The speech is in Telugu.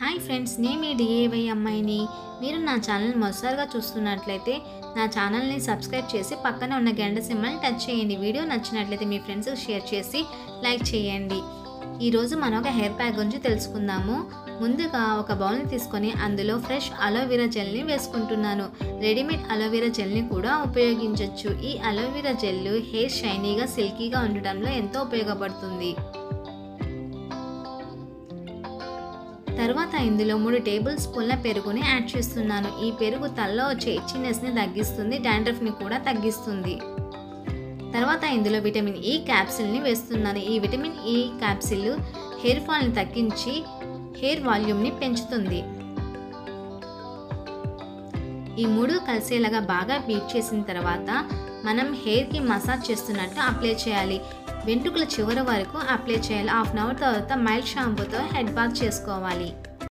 హాయ్ ఫ్రెండ్స్ నేను మీ డిఏవై అమ్మాయిని మీరు నా ఛానల్ మొదటిసారిగా చూస్తున్నట్లయితే నా ఛానల్ని సబ్స్క్రైబ్ చేసి పక్కన ఉన్న గంట సింబల్ని టచ్ చేయండి వీడియో నచ్చినట్లయితే మీ ఫ్రెండ్స్కి షేర్ చేసి లైక్ చేయండి ఈరోజు మనం ఒక హెయిర్ ప్యాక్ గురించి తెలుసుకుందాము ముందుగా ఒక బౌల్ని తీసుకొని అందులో ఫ్రెష్ అలోవెరా జెల్ని వేసుకుంటున్నాను రెడీమేడ్ అలోవెరా జెల్ని కూడా ఉపయోగించవచ్చు ఈ అలోవెరా జెల్ హెయిర్ షైనీగా సిల్కీగా ఉండటంలో ఎంతో ఉపయోగపడుతుంది తర్వాత ఇందులో మూడు టేబుల్ స్పూన్ల పెరుగుని యాడ్ చేస్తున్నాను ఈ పెరుగు తలలో వచ్చే ఇచ్చినెస్ని తగ్గిస్తుంది డాండ్రఫ్ని కూడా తగ్గిస్తుంది తర్వాత ఇందులో విటమిన్ ఈ క్యాప్సిల్ని వేస్తున్నాను ఈ విటమిన్ ఈ క్యాప్సిల్ హెయిర్ ఫాల్ని తగ్గించి హెయిర్ వాల్యూమ్ని పెంచుతుంది ఈ మూడు కలిసేలాగా బాగా బీట్ చేసిన తర్వాత మనం హెయిర్కి మసాజ్ చేస్తున్నట్టు అప్లై చేయాలి వెంట్రుకల చివరి వరకు అప్లై చేయాలి హాఫ్ అన్ అవర్ తర్వాత మైల్డ్ షాంపూతో హెడ్ బాత్ చేసుకోవాలి